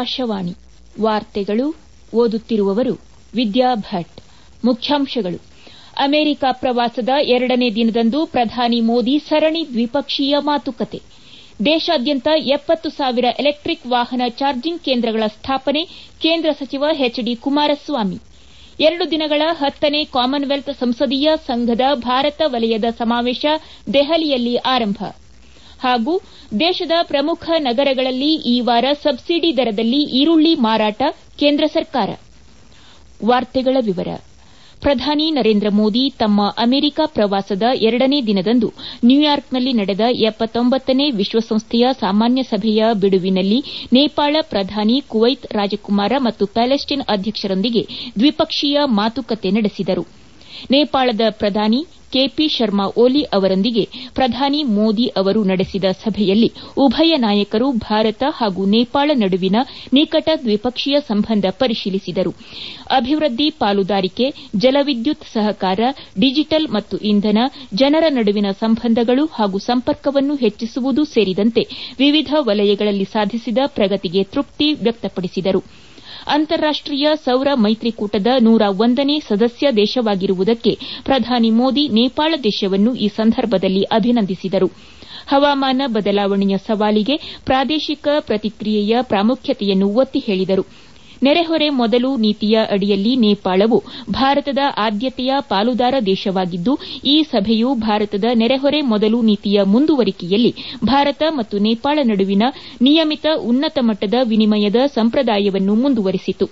ಆಕಾಶವಾಣಿ ವಾರ್ತೆಗಳು ಓದುತ್ತಿರುವವರು ವಿದ್ಯಾ ಭಟ್ ಮುಖ್ಯಾಂಶಗಳು ಅಮೆರಿಕ ಪ್ರವಾಸದ ಎರಡನೇ ದಿನದಂದು ಪ್ರಧಾನಿ ಮೋದಿ ಸರಣಿ ದ್ವಿಪಕ್ಷೀಯ ಮಾತುಕತೆ ದೇಶಾದ್ಯಂತ ಎಪ್ಪತ್ತು ಸಾವಿರ ಎಲೆಕ್ಟಿಕ್ ವಾಹನ ಚಾರ್ಜಿಂಗ್ ಕೇಂದ್ರಗಳ ಸ್ಥಾಪನೆ ಕೇಂದ್ರ ಸಚಿವ ಎಚ್ ಡಿ ಕುಮಾರಸ್ವಾಮಿ ಎರಡು ದಿನಗಳ ಹತ್ತನೇ ಕಾಮನ್ವೆಲ್ತ್ ಸಂಸದೀಯ ಸಂಘದ ಭಾರತ ವಲಯದ ಸಮಾವೇಶ ದೆಹಲಿಯಲ್ಲಿ ಆರಂಭ ಹಾಗೂ ದೇಶದ ಪ್ರಮುಖ ನಗರಗಳಲ್ಲಿ ಈ ವಾರ ಸಬ್ಸಿಡಿ ದರದಲ್ಲಿ ಈರುಳ್ಳಿ ಮಾರಾಟ ಕೇಂದ್ರ ಸರ್ಕಾರ ಪ್ರಧಾನಿ ನರೇಂದ್ರ ಮೋದಿ ತಮ್ಮ ಅಮೆರಿಕ ಪ್ರವಾಸದ ಎರಡನೇ ದಿನದಂದು ನ್ಯೂಯಾರ್ಕ್ನಲ್ಲಿ ನಡೆದ ಎಪ್ಪತ್ತೊಂಬತ್ತನೇ ವಿಶ್ವಸಂಸ್ಥೆಯ ಸಾಮಾನ್ಯ ಸಭೆಯ ಬಿಡುವಿನಲ್ಲಿ ನೇಪಾಳ ಪ್ರಧಾನಿ ಕುವೈತ್ ರಾಜಕುಮಾರ ಮತ್ತು ಪ್ಯಾಲೆಸ್ಟೈನ್ ಅಧ್ಯಕ್ಷರೊಂದಿಗೆ ದ್ವಿಪಕ್ಷೀಯ ಮಾತುಕತೆ ನಡೆಸಿದರು ನೇಪಾಳದ ಪ್ರಧಾನಿ ಕೆಪಿ ಶರ್ಮಾ ಓಲಿ ಅವರೊಂದಿಗೆ ಪ್ರಧಾನಿ ಮೋದಿ ಅವರು ನಡೆಸಿದ ಸಭೆಯಲ್ಲಿ ಉಭಯ ನಾಯಕರು ಭಾರತ ಹಾಗೂ ನೇಪಾಳ ನಡುವಿನ ನಿಕಟ ದ್ವಿಪಕ್ಷೀಯ ಸಂಬಂಧ ಪರಿಶೀಲಿಸಿದರು ಅಭಿವೃದ್ದಿ ಪಾಲುದಾರಿಕೆ ಜಲವಿದ್ಯುತ್ ಸಹಕಾರ ಡಿಜಿಟಲ್ ಮತ್ತು ಇಂಧನ ಜನರ ನಡುವಿನ ಸಂಬಂಧಗಳು ಹಾಗೂ ಸಂಪರ್ಕವನ್ನು ಹೆಚ್ಚಿಸುವುದು ಸೇರಿದಂತೆ ವಿವಿಧ ವಲಯಗಳಲ್ಲಿ ಸಾಧಿಸಿದ ಪ್ರಗತಿಗೆ ತೃಪ್ತಿ ವ್ಯಕ್ತಪಡಿಸಿದರು ಅಂತಾರಾಷ್ಟೀಯ ಸೌರ ಮೈತ್ರಿಕೂಟದ ನೂರ ಒಂದನೇ ಸದಸ್ಯ ದೇಶವಾಗಿರುವುದಕ್ಕೆ ಪ್ರಧಾನಿ ಮೋದಿ ನೇಪಾಳ ದೇಶವನ್ನು ಈ ಸಂದರ್ಭದಲ್ಲಿ ಅಭಿನಂದಿಸಿದರು ಹವಾಮಾನ ಬದಲಾವಣೆಯ ಸವಾಲಿಗೆ ಪ್ರಾದೇಶಿಕ ಪ್ರತಿಕ್ರಿಯೆಯ ಪ್ರಾಮುಖ್ಯತೆಯನ್ನು ಒತ್ತಿ ಹೇಳಿದರು ನೆರೆಹೊರೆ ಮೊದಲು ನೀತಿಯ ಅಡಿಯಲ್ಲಿ ನೇಪಾಳವು ಭಾರತದ ಆದ್ಯತೆಯ ಪಾಲುದಾರ ದೇಶವಾಗಿದ್ದು ಈ ಸಭೆಯು ಭಾರತದ ನೆರೆಹೊರೆ ಮೊದಲು ನೀತಿಯ ಮುಂದುವರಿಕೆಯಲ್ಲಿ ಭಾರತ ಮತ್ತು ನೇಪಾಳ ನಡುವಿನ ನಿಯಮಿತ ಉನ್ನತ ಮಟ್ಟದ ವಿನಿಮಯದ ಸಂಪ್ರದಾಯವನ್ನು ಮುಂದುವರಿಸಿತು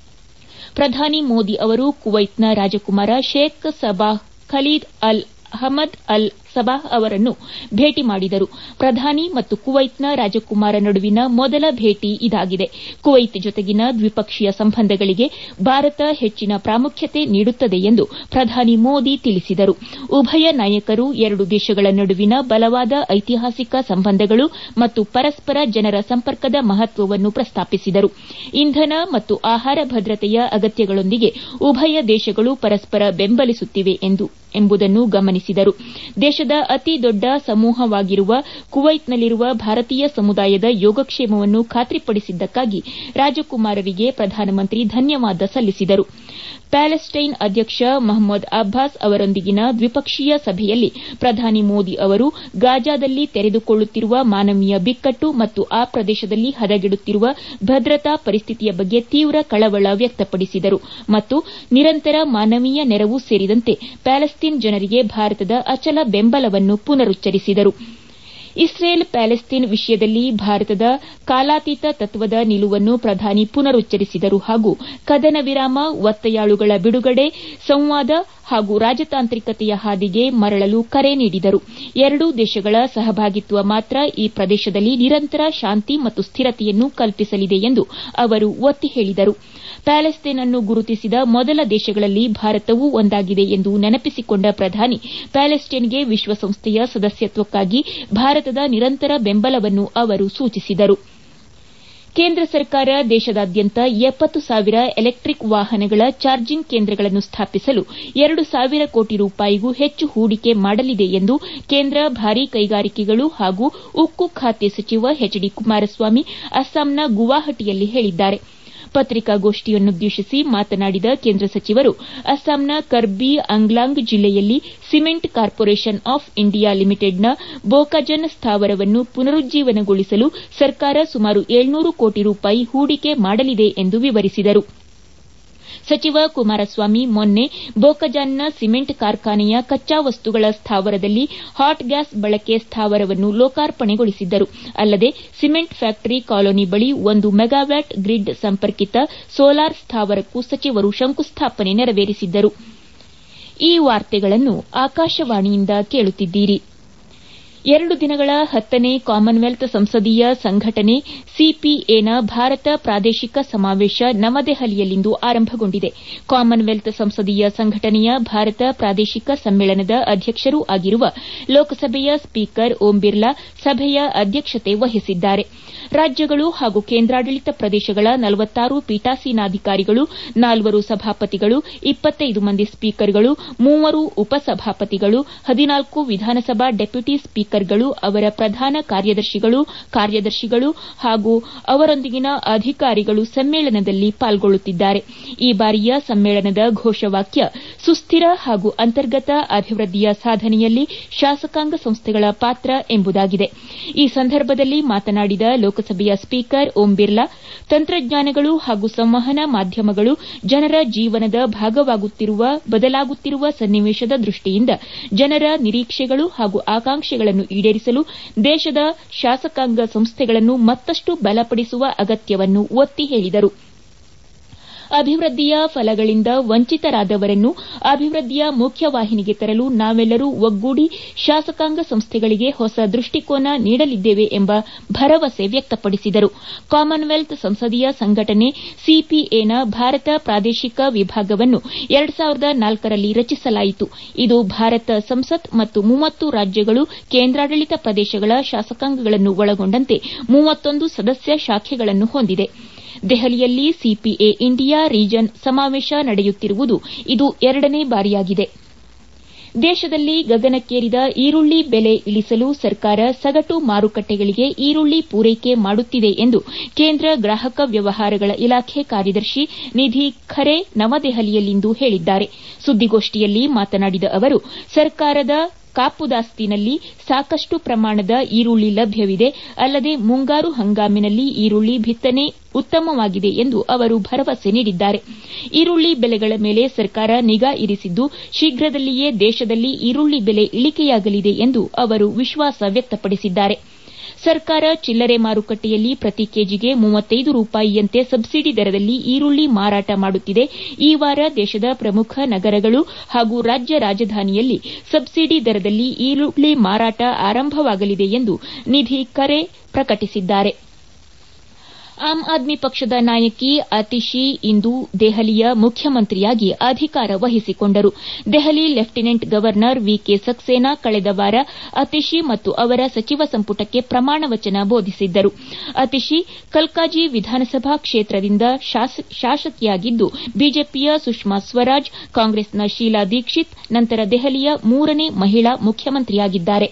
ಪ್ರಧಾನಿ ಮೋದಿ ಅವರು ಕುವೈತ್ನ ರಾಜಕುಮಾರ Sheikh Sabah Khalid Al Ahmad ಅಲ್ ಸಬಾಹ್ ಅವರನ್ನು ಭೇಟಿ ಮಾಡಿದರು ಪ್ರಧಾನಿ ಮತ್ತು ಕುವೈತ್ನ ರಾಜಕುಮಾರ ನಡುವಿನ ಮೊದಲ ಭೇಟಿ ಇದಾಗಿದೆ ಕುವೈತ್ ಜೊತೆಗಿನ ದ್ವಿಪಕ್ಷೀಯ ಸಂಬಂಧಗಳಿಗೆ ಭಾರತ ಹೆಚ್ಚಿನ ಪ್ರಾಮುಖ್ಯತೆ ನೀಡುತ್ತದೆ ಎಂದು ಪ್ರಧಾನಿ ಮೋದಿ ತಿಳಿಸಿದರು ಉಭಯ ನಾಯಕರು ಎರಡು ದೇಶಗಳ ನಡುವಿನ ಬಲವಾದ ಐತಿಹಾಸಿಕ ಸಂಬಂಧಗಳು ಮತ್ತು ಪರಸ್ಪರ ಜನರ ಸಂಪರ್ಕದ ಮಹತ್ವವನ್ನು ಪ್ರಸ್ತಾಪಿಸಿದರು ಇಂಧನ ಮತ್ತು ಆಹಾರ ಭದ್ರತೆಯ ಅಗತ್ಯಗಳೊಂದಿಗೆ ಉಭಯ ದೇಶಗಳು ಪರಸ್ಪರ ಬೆಂಬಲಿಸುತ್ತಿವೆ ಎಂಬುದನ್ನು ಗಮನಿಸಿದರು ದೇಶದ ಅತಿ ದೊಡ್ಡ ಸಮೂಹವಾಗಿರುವ ಕುವೈತ್ನಲ್ಲಿರುವ ಭಾರತೀಯ ಸಮುದಾಯದ ಯೋಗಕ್ಷೇಮವನ್ನು ಖಾತ್ರಿಪಡಿಸಿದ್ದಕ್ಕಾಗಿ ರಾಜಕುಮಾರರಿಗೆ ಪ್ರಧಾನಮಂತ್ರಿ ಧನ್ಯವಾದ ಸಲ್ಲಿಸಿದರು ಪ್ಯಾಲೆಸ್ಟೈನ್ ಅಧ್ಯಕ್ಷ ಮಹಮ್ಮದ್ ಅಬ್ಬಾಸ್ ಅವರೊಂದಿಗಿನ ದ್ವಿಪಕ್ಷೀಯ ಸಭೆಯಲ್ಲಿ ಪ್ರಧಾನಿ ಮೋದಿ ಅವರು ಗಾಜಾದಲ್ಲಿ ತೆರೆದುಕೊಳ್ಳುತ್ತಿರುವ ಮಾನವೀಯ ಬಿಕ್ಕಟ್ಟು ಮತ್ತು ಆ ಪ್ರದೇಶದಲ್ಲಿ ಹದಗೆಡುತ್ತಿರುವ ಭದ್ರತಾ ಪರಿಸ್ಥಿತಿಯ ಬಗ್ಗೆ ತೀವ್ರ ಕಳವಳ ವ್ಯಕ್ತಪಡಿಸಿದರು ಮತ್ತು ನಿರಂತರ ಮಾನವೀಯ ನೆರವು ಸೇರಿದಂತೆ ಪ್ಯಾಲೆಸ್ತೀನ್ ಜನರಿಗೆ ಭಾರತದ ಅಚಲ ಬೆಂಬಲವನ್ನು ಪುನರುಚ್ಚರಿಸಿದರು ಇಸ್ರೇಲ್ ಪ್ಯಾಲೆಸ್ತೀನ್ ವಿಷಯದಲ್ಲಿ ಭಾರತದ ಕಾಲಾತೀತ ತತ್ವದ ನಿಲುವನ್ನು ಪ್ರಧಾನಿ ಪುನರುಚ್ಚರಿಸಿದರು ಹಾಗೂ ಕದನ ವಿರಾಮ ಒತ್ತೆಯಾಳುಗಳ ಬಿಡುಗಡೆ ಸಂವಾದ ಹಾಗೂ ರಾಜತಾಂತ್ರಿಕತೆಯ ಹಾದಿಗೆ ಮರಳಲು ಕರೆ ನೀಡಿದರು ಎರಡೂ ದೇಶಗಳ ಸಹಭಾಗಿತ್ವ ಮಾತ್ರ ಈ ಪ್ರದೇಶದಲ್ಲಿ ನಿರಂತರ ಶಾಂತಿ ಮತ್ತು ಸ್ಥಿರತೆಯನ್ನು ಕಲ್ಪಿಸಲಿದೆ ಎಂದು ಅವರು ಒತ್ತಿ ಹೇಳಿದರು ಪ್ಯಾಲೆಸ್ತೇನ್ ಅನ್ನು ಗುರುತಿಸಿದ ಮೊದಲ ದೇಶಗಳಲ್ಲಿ ಭಾರತವೂ ಒಂದಾಗಿದೆ ಎಂದು ನೆನಪಿಸಿಕೊಂಡ ಪ್ರಧಾನಿ ಪ್ಯಾಲೆಸ್ಟೈನ್ಗೆ ವಿಶ್ವಸಂಸ್ಥೆಯ ಸದಸ್ಯತ್ವಕ್ಕಾಗಿ ಭಾರತದ ನಿರಂತರ ಬೆಂಬಲವನ್ನು ಅವರು ಸೂಚಿಸಿದರು ಕೇಂದ್ರ ಸರ್ಕಾರ ದೇಶದಾದ್ಯಂತ ಎಪ್ಪತ್ತು ಸಾವಿರ ಎಲೆಕ್ಟಿಕ್ ವಾಹನಗಳ ಚಾರ್ಜಿಂಗ್ ಕೇಂದ್ರಗಳನ್ನು ಸ್ಥಾಪಿಸಲು ಎರಡು ಸಾವಿರ ಕೋಟಿ ರೂಪಾಯಿಗೂ ಹೆಚ್ಚು ಹೂಡಿಕೆ ಮಾಡಲಿದೆ ಎಂದು ಕೇಂದ್ರ ಭಾರೀ ಕೈಗಾರಿಕೆಗಳು ಹಾಗೂ ಉಕ್ಕು ಖಾತೆ ಸಚಿವ ಎಚ್ ಡಿ ಕುಮಾರಸ್ವಾಮಿ ಅಸ್ಸಾಂನ ಗುವಾಹಟಿಯಲ್ಲಿ ಹೇಳಿದ್ದಾರೆ ಪತ್ರಿಕಾಗೋಷ್ಠಿಯನ್ನುದ್ದೇಶಿಸಿ ಮಾತನಾಡಿದ ಕೇಂದ್ರ ಸಚಿವರು ಅಸ್ಸಾಂನ ಕರ್ಬಿ ಅಂಗ್ಲಾಂಗ್ ಜಿಲ್ಲೆಯಲ್ಲಿ ಸಿಮೆಂಟ್ ಕಾರ್ಪೊರೇಷನ್ ಆಫ್ ಇಂಡಿಯಾ ಲಿಮಿಟೆಡ್ನ ಬೋಕಾಜನ್ ಸ್ಥಾವರವನ್ನು ಪುನರುಜ್ಜೀವನಗೊಳಿಸಲು ಸರ್ಕಾರ ಸುಮಾರು ಏಳ್ನೂರು ಕೋಟಿ ರೂಪಾಯಿ ಹೂಡಿಕೆ ಮಾಡಲಿದೆ ಎಂದು ವಿವರಿಸಿದರು ಸಚಿವ ಕುಮಾರಸ್ವಾಮಿ ಮೊನ್ನೆ ಬೋಕಜಾನ್ನ ಸಿಮೆಂಟ್ ಕಾರ್ಖಾನೆಯ ಕಚ್ಚಾ ವಸ್ತುಗಳ ಸ್ಥಾವರದಲ್ಲಿ ಹಾಟ್ ಗ್ಯಾಸ್ ಬಳಕೆ ಸ್ಥಾವರವನ್ನು ಲೋಕಾರ್ಪಣೆಗೊಳಿಸಿದ್ದರು ಅಲ್ಲದೆ ಸಿಮೆಂಟ್ ಫ್ಯಾಕ್ಟರಿ ಕಾಲೋನಿ ಬಳಿ ಒಂದು ಮೆಗಾವ್ಯಾಟ್ ಗ್ರಿಡ್ ಸಂಪರ್ಕಿತ ಸೋಲಾರ್ ಸ್ಥಾವರಕ್ಕೂ ಸಚಿವರು ಶಂಕುಸ್ಥಾಪನೆ ನೆರವೇರಿಸಿದ್ದರು ಈ ವಾರ್ತೆಗಳನ್ನು ಆಕಾಶವಾಣಿಯಿಂದ ಕೇಳುತ್ತಿದ್ದೀರಿ ಎರಡು ದಿನಗಳ ಹತ್ತನೇ ಕಾಮನ್ವೆಲ್ತ್ ಸಂಸದೀಯ ಸಂಘಟನೆ ಸಿಪಿಎನ ಭಾರತ ಪ್ರಾದೇಶಿಕ ಸಮಾವೇಶ ನವದೆಹಲಿಯಲ್ಲಿಂದು ಆರಂಭಗೊಂಡಿದೆ ಕಾಮನ್ವೆಲ್ತ್ ಸಂಸದೀಯ ಸಂಘಟನೆಯ ಭಾರತ ಪ್ರಾದೇಶಿಕ ಸಮ್ಮೇಳನದ ಅಧ್ಯಕ್ಷರೂ ಆಗಿರುವ ಲೋಕಸಭೆಯ ಸ್ಪೀಕರ್ ಓಂ ಬಿರ್ಲಾ ಸಭೆಯ ಅಧ್ಯಕ್ಷತೆ ವಹಿಸಿದ್ದಾರೆ ರಾಜ್ಯಗಳು ಹಾಗೂ ಕೇಂದ್ರಾಡಳಿತ ಪ್ರದೇಶಗಳ ನಲವತ್ತಾರು ಪೀಠಾಸೀನಾಧಿಕಾರಿಗಳು ನಾಲ್ವರು ಸಭಾಪತಿಗಳು ಇಪ್ಪತ್ತೈದು ಮಂದಿ ಸ್ಪೀಕರ್ಗಳು ಮೂವರು ಉಪಸಭಾಪತಿಗಳು ಹದಿನಾಲ್ಕು ವಿಧಾನಸಭಾ ಡೆಪ್ಯೂಟಿ ಸ್ಪೀಕರ್ ಸ್ಪೀಕರ್ಗಳು ಅವರ ಪ್ರಧಾನ ಕಾರ್ಯದರ್ಶಿಗಳು ಕಾರ್ಯದರ್ಶಿಗಳು ಹಾಗೂ ಅವರೊಂದಿಗಿನ ಅಧಿಕಾರಿಗಳು ಸಮ್ಮೇಳನದಲ್ಲಿ ಪಾಲ್ಗೊಳ್ಳುತ್ತಿದ್ದಾರೆ ಈ ಬಾರಿಯ ಸಮ್ಮೇಳನದ ಘೋಷವಾಕ್ಯ ಸುಸ್ದಿರ ಹಾಗೂ ಅಂತರ್ಗತ ಅಭಿವೃದ್ದಿಯ ಸಾಧನೆಯಲ್ಲಿ ಶಾಸಕಾಂಗ ಸಂಸ್ಥೆಗಳ ಪಾತ್ರ ಎಂಬುದಾಗಿದೆ ಈ ಸಂದರ್ಭದಲ್ಲಿ ಮಾತನಾಡಿದ ಲೋಕಸಭೆಯ ಸ್ಪೀಕರ್ ಓಂ ಬಿರ್ಲಾ ತಂತ್ರಜ್ಞಾನಗಳು ಹಾಗೂ ಸಂವಹನ ಮಾಧ್ಯಮಗಳು ಜನರ ಜೀವನದ ಭಾಗವಾಗುತ್ತಿರುವ ಬದಲಾಗುತ್ತಿರುವ ಸನ್ನಿವೇಶದ ದೃಷ್ಟಿಯಿಂದ ಜನರ ನಿರೀಕ್ಷೆಗಳು ಹಾಗೂ ಆಕಾಂಕ್ಷೆಗಳನ್ನು ಈಡೇರಿಸಲು ದೇಶದ ಶಾಸಕಾಂಗ ಸಂಸ್ಥೆಗಳನ್ನು ಮತ್ತಷ್ಟು ಬಲಪಡಿಸುವ ಅಗತ್ಯವನ್ನು ಒತ್ತಿ ಹೇಳಿದರು ಅಭಿವೃದ್ದಿಯ ಫಲಗಳಿಂದ ವಂಚಿತರಾದವರನ್ನು ಅಭಿವೃದ್ದಿಯ ಮುಖ್ಯವಾಹಿನಿಗೆ ತರಲು ನಾವೆಲ್ಲರೂ ಒಗ್ಗೂಡಿ ಶಾಸಕಾಂಗ ಸಂಸ್ಥೆಗಳಿಗೆ ಹೊಸ ದೃಷ್ಟಿಕೋನ ನೀಡಲಿದ್ದೇವೆ ಎಂಬ ಭರವಸೆ ವ್ಯಕ್ತಪಡಿಸಿದರು ಕಾಮನ್ವೆಲ್ತ್ ಸಂಸದೀಯ ಸಂಘಟನೆ ಸಿಪಿಎನ ಭಾರತ ಪ್ರಾದೇಶಿಕ ವಿಭಾಗವನ್ನು ಎರಡು ಸಾವಿರದ ನಾಲ್ಕರಲ್ಲಿ ರಚಿಸಲಾಯಿತು ಇದು ಭಾರತ ಸಂಸತ್ ಮತ್ತು ಮೂವತ್ತು ರಾಜ್ಯಗಳು ಕೇಂದ್ರಾಡಳಿತ ಪ್ರದೇಶಗಳ ಶಾಸಕಾಂಗಗಳನ್ನು ಒಳಗೊಂಡಂತೆ ಮೂವತ್ತೊಂದು ಸದಸ್ಯ ಶಾಖೆಗಳನ್ನು ಹೊಂದಿದೆ ದೆಹಲಿಯಲ್ಲಿ ಸಿಪಿಎ ಇಂಡಿಯಾ ರೀಜನ್ ಸಮಾವೇಶ ನಡೆಯುತ್ತಿರುವುದು ಇದು ಎರಡನೇ ಬಾರಿಯಾಗಿದೆ ದೇಶದಲ್ಲಿ ಗಗನಕ್ಕೇರಿದ ಈರುಳ್ಳಿ ಬೆಲೆ ಇಳಿಸಲು ಸರ್ಕಾರ ಸಗಟು ಮಾರುಕಟ್ಟೆಗಳಿಗೆ ಈರುಳ್ಳಿ ಪೂರೈಕೆ ಮಾಡುತ್ತಿದೆ ಎಂದು ಕೇಂದ್ರ ಗ್ರಾಹಕ ವ್ಯವಹಾರಗಳ ಇಲಾಖೆ ಕಾರ್ಯದರ್ಶಿ ನಿಧಿ ಖರೆ ನವದೆಹಲಿಯಲ್ಲಿಂದು ಹೇಳಿದ್ದಾರೆ ಸುದ್ದಿಗೋಷ್ಠಿಯಲ್ಲಿ ಮಾತನಾಡಿದ ಅವರು ಸರ್ಕಾರದ ಕಾಪುದಾಸ್ತಿನಲ್ಲಿ ಸಾಕಷ್ಟು ಪ್ರಮಾಣದ ಈರುಳ್ಳಿ ಲಭ್ಯವಿದೆ ಅಲ್ಲದೆ ಮುಂಗಾರು ಹಂಗಾಮಿನಲ್ಲಿ ಈರುಳ್ಳಿ ಬಿತ್ತನೆ ಉತ್ತಮವಾಗಿದೆ ಎಂದು ಅವರು ಭರವಸೆ ನೀಡಿದ್ದಾರೆ ಈರುಳ್ಳಿ ಬೆಲೆಗಳ ಮೇಲೆ ಸರ್ಕಾರ ನಿಗಾ ಇರಿಸಿದ್ದು ಶೀಘ್ರದಲ್ಲಿಯೇ ದೇಶದಲ್ಲಿ ಈರುಳ್ಳಿ ಬೆಲೆ ಇಳಿಕೆಯಾಗಲಿದೆ ಎಂದು ಅವರು ವಿಶ್ವಾಸ ವ್ಯಕ್ತಪಡಿಸಿದ್ದಾರೆ ಸರ್ಕಾರ ಚಿಲ್ಲರೆ ಮಾರುಕಟ್ಟೆಯಲ್ಲಿ ಪ್ರತಿ ಕೆಜಿಗೆ ಮೂವತ್ತೈದು ರೂಪಾಯಿಯಂತೆ ಸಬ್ಸಿಡಿ ದರದಲ್ಲಿ ಈರುಳ್ಳಿ ಮಾರಾಟ ಮಾಡುತ್ತಿದೆ ಈ ವಾರ ದೇಶದ ಪ್ರಮುಖ ನಗರಗಳು ಹಾಗೂ ರಾಜ್ಯ ರಾಜಧಾನಿಯಲ್ಲಿ ಸಬ್ಸಿಡಿ ದರದಲ್ಲಿ ಈರುಳ್ಳಿ ಮಾರಾಟ ಆರಂಭವಾಗಲಿದೆ ಎಂದು ನಿಧಿ ಕರೆ ಪ್ರಕಟಿಸಿದ್ದಾರೆ ಆಮ್ ಆದ್ಮಿ ಪಕ್ಷದ ನಾಯಕಿ ಅತಿಶಿ ಇಂದು ದೆಹಲಿಯ ಮುಖ್ಯಮಂತ್ರಿಯಾಗಿ ಅಧಿಕಾರ ವಹಿಸಿಕೊಂಡರು Delhi lieutenant governor V K Saxena ಕಳೆದ ವಾರ ಅತಿಶಿ ಮತ್ತು ಅವರ ಸಚಿವ ಸಂಪುಟಕ್ಕೆ ಪ್ರಮಾಣ ವಚನ ಬೋಧಿಸಿದ್ದರು ಅತಿಶಿ ಕಲ್ಕಾಜಿ ವಿಧಾನಸಭಾ ಕ್ಷೇತ್ರದಿಂದ ಶಾಸಕಿಯಾಗಿದ್ದು ಬಿಜೆಪಿಯ ಸುಷ್ಮಾ ಸ್ವರಾಜ್ ಕಾಂಗ್ರೆಸ್ನ ಶೀಲಾ ದೀಕ್ಷಿತ್ ನಂತರ ದೆಹಲಿಯ ಮೂರನೇ ಮಹಿಳಾ ಮುಖ್ಯಮಂತ್ರಿಯಾಗಿದ್ದಾರೆ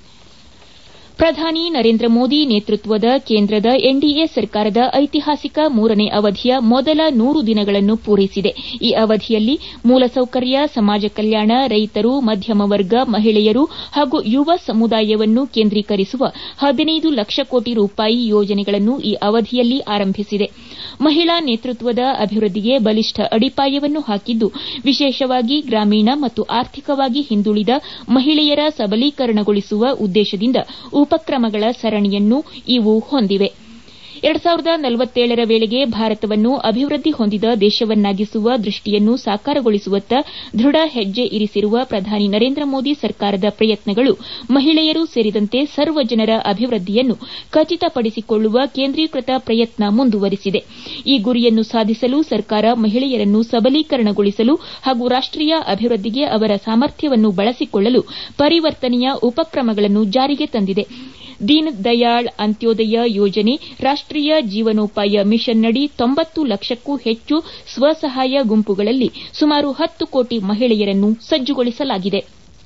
ಪ್ರಧಾನಿ ನರೇಂದ್ರ ಮೋದಿ ನೇತೃತ್ವದ ಕೇಂದ್ರದ ಎನ್ಡಿಎ ಸರ್ಕಾರದ ಐತಿಹಾಸಿಕ ಮೂರನೇ ಅವಧಿಯ ಮೊದಲ ನೂರು ದಿನಗಳನ್ನು ಪೂರೈಸಿದೆ ಈ ಅವಧಿಯಲ್ಲಿ ಮೂಲಸೌಕರ್ಯ ಸಮಾಜ ಕಲ್ಯಾಣ ರೈತರು ಮಧ್ಯಮ ವರ್ಗ ಮಹಿಳೆಯರು ಹಾಗೂ ಯುವ ಸಮುದಾಯವನ್ನು ಕೇಂದ್ರೀಕರಿಸುವ ಹದಿನೈದು ಲಕ್ಷ ಕೋಟಿ ರೂಪಾಯಿ ಯೋಜನೆಗಳನ್ನು ಈ ಅವಧಿಯಲ್ಲಿ ಆರಂಭಿಸಿದೆ ಮಹಿಳಾ ನೇತೃತ್ವದ ಅಭಿವೃದ್ದಿಗೆ ಬಲಿಷ್ಠ ಅಡಿಪಾಯವನ್ನು ಹಾಕಿದ್ದು ವಿಶೇಷವಾಗಿ ಗ್ರಾಮೀಣ ಮತ್ತು ಆರ್ಥಿಕವಾಗಿ ಹಿಂದುಳಿದ ಮಹಿಳೆಯರ ಸಬಲೀಕರಣಗೊಳಿಸುವ ಉದ್ದೇಶದಿಂದ ಉಪಕ್ರಮಗಳ ಸರಣಿಯನ್ನು ಇವು ಹೊಂದಿವೆ ಎರಡು ಸಾವಿರದ ನಲವತ್ತೇಳರ ವೇಳೆಗೆ ಭಾರತವನ್ನು ಅಭಿವೃದ್ದಿ ಹೊಂದಿದ ದೇಶವನ್ನಾಗಿಸುವ ದೃಷ್ಟಿಯನ್ನು ಸಾಕಾರಗೊಳಿಸುವತ್ತ ದೃಢ ಹೆಜ್ಜೆ ಇರಿಸಿರುವ ಪ್ರಧಾನಿ ನರೇಂದ್ರ ಮೋದಿ ಸರ್ಕಾರದ ಪ್ರಯತ್ನಗಳು ಮಹಿಳೆಯರು ಸೇರಿದಂತೆ ಸರ್ವ ಜನರ ಅಭಿವೃದ್ದಿಯನ್ನು ಖಚಿತಪಡಿಸಿಕೊಳ್ಳುವ ಕೇಂದ್ರೀಕೃತ ಪ್ರಯತ್ನ ಮುಂದುವರಿಸಿದೆ ಈ ಗುರಿಯನ್ನು ಸಾಧಿಸಲು ಸರ್ಕಾರ ಮಹಿಳೆಯರನ್ನು ಸಬಲೀಕರಣಗೊಳಿಸಲು ಹಾಗೂ ರಾಷ್ಟೀಯ ಅಭಿವೃದ್ದಿಗೆ ಅವರ ಸಾಮರ್ಥ್ಯವನ್ನು ಬಳಸಿಕೊಳ್ಳಲು ಪರಿವರ್ತನೆಯ ಉಪಕ್ರಮಗಳನ್ನು ಜಾರಿಗೆ ತಂದಿದೆ ದೀನ್ ದಯಾಳ್ ಅಂತ್ಯೋದಯ ಯೋಜನೆ ರಾಷ್ಟೀಯ ಜೀವನೋಪಾಯ ಮಿಷನ್ನಡಿ ತೊಂಬತ್ತು ಲಕ್ಷಕ್ಕೂ ಹೆಚ್ಚು ಸ್ವಸಹಾಯ ಗುಂಪುಗಳಲ್ಲಿ ಸುಮಾರು ಹತ್ತು ಕೋಟಿ ಮಹಿಳೆಯರನ್ನು ಸಜ್ಜುಗೊಳಿಸಲಾಗಿದೆ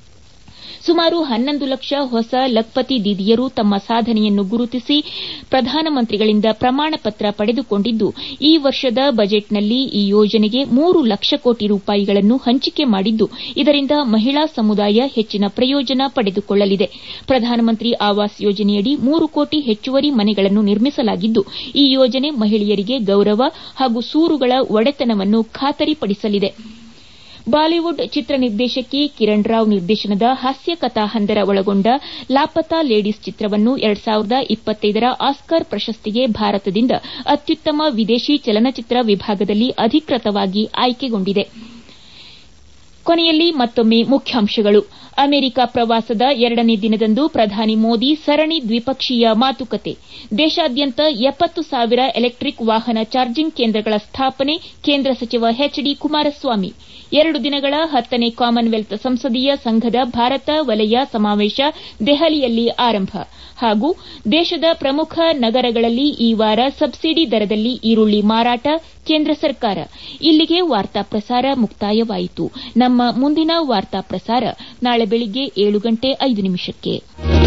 ಸುಮಾರು ಹನ್ನೊಂದು ಲಕ್ಷ ಹೊಸ ಲಖ್ಪತಿ ದೀದಿಯರು ತಮ್ಮ ಸಾಧನೆಯನ್ನು ಗುರುತಿಸಿ ಪ್ರಧಾನಮಂತ್ರಿಗಳಿಂದ ಪ್ರಮಾಣ ಪತ್ರ ಪಡೆದುಕೊಂಡಿದ್ದು ಈ ವರ್ಷದ ಬಜೆಟ್ನಲ್ಲಿ ಈ ಯೋಜನೆಗೆ ಮೂರು ಲಕ್ಷ ಕೋಟಿ ರೂಪಾಯಿಗಳನ್ನು ಹಂಚಿಕೆ ಮಾಡಿದ್ದು ಇದರಿಂದ ಮಹಿಳಾ ಸಮುದಾಯ ಹೆಚ್ಚಿನ ಪ್ರಯೋಜನ ಪಡೆದುಕೊಳ್ಳಲಿದೆ ಪ್ರಧಾನಮಂತ್ರಿ ಆವಾಸ್ ಯೋಜನೆಯಡಿ ಮೂರು ಕೋಟಿ ಹೆಚ್ಚುವರಿ ಮನೆಗಳನ್ನು ನಿರ್ಮಿಸಲಾಗಿದ್ದು ಈ ಯೋಜನೆ ಮಹಿಳೆಯರಿಗೆ ಗೌರವ ಹಾಗೂ ಸೂರುಗಳ ಒಡೆತನವನ್ನು ಖಾತರಿಪಡಿಸಲಿದೆ ಬಾಲಿವುಡ್ ಚಿತ್ರ ನಿರ್ದೇಶಕಿ ಕಿರಣ್ ರಾವ್ ನಿರ್ದೇಶನದ ಹಾಸ್ಯ ಕಥಾಹಂದರ ಒಳಗೊಂಡ ಲಾಪತಾ ಲೇಡೀಸ್ ಚಿತ್ರವನ್ನು ಎರಡು ಸಾವಿರದ ಇಪ್ಪತ್ತೈದರ ಆಸ್ಕರ್ ಪ್ರಶಸ್ತಿಗೆ ಭಾರತದಿಂದ ಅತ್ಯುತ್ತಮ ವಿದೇಶಿ ಚಲನಚಿತ್ರ ವಿಭಾಗದಲ್ಲಿ ಅಧಿಕೃತವಾಗಿ ಆಯ್ಕೆಗೊಂಡಿದೆ ಕೊನೆಯಲ್ಲಿ ಮತ್ತೊಮ್ಮೆ ಮುಖ್ಯಾಂಶಗಳು ಅಮೆರಿಕ ಪ್ರವಾಸದ ಎರಡನೇ ದಿನದಂದು ಪ್ರಧಾನಿ ಮೋದಿ ಸರಣಿ ದ್ವಿಪಕ್ಷೀಯ ಮಾತುಕತೆ ದೇಶಾದ್ಯಂತ ಎಪ್ಪತ್ತು ಸಾವಿರ ಎಲೆಕ್ಟಿಕ್ ವಾಹನ ಚಾರ್ಜಿಂಗ್ ಕೇಂದ್ರಗಳ ಸ್ಥಾಪನೆ ಕೇಂದ್ರ ಸಚಿವ ಎಚ್ ಡಿ ಕುಮಾರಸ್ವಾಮಿ ಎರಡು ದಿನಗಳ ಹತ್ತನೇ ಕಾಮನ್ವೆಲ್ತ್ ಸಂಸದೀಯ ಸಂಘದ ಭಾರತ ವಲಯ ಸಮಾವೇಶ ದೆಹಲಿಯಲ್ಲಿ ಆರಂಭ ಹಾಗೂ ದೇಶದ ಪ್ರಮುಖ ನಗರಗಳಲ್ಲಿ ಈ ವಾರ ಸಬ್ಸಿಡಿ ದರದಲ್ಲಿ ಈರುಳ್ಳಿ ಮಾರಾಟ ಕೇಂದ್ರ ಸರ್ಕಾರ ಇಲ್ಲಿಗೆ ವಾರ್ತಾ ಪ್ರಸಾರ ಮುಕ್ತಾಯವಾಯಿತು ನಮ್ಮ ಮುಂದಿನ ವಾರ್ತಾ ಪ್ರಸಾರ ನಾಳೆ ಬೆಳಿಗ್ಗೆ ಏಳು ಗಂಟೆ ಐದು ನಿಮಿಷಕ್ಕೆ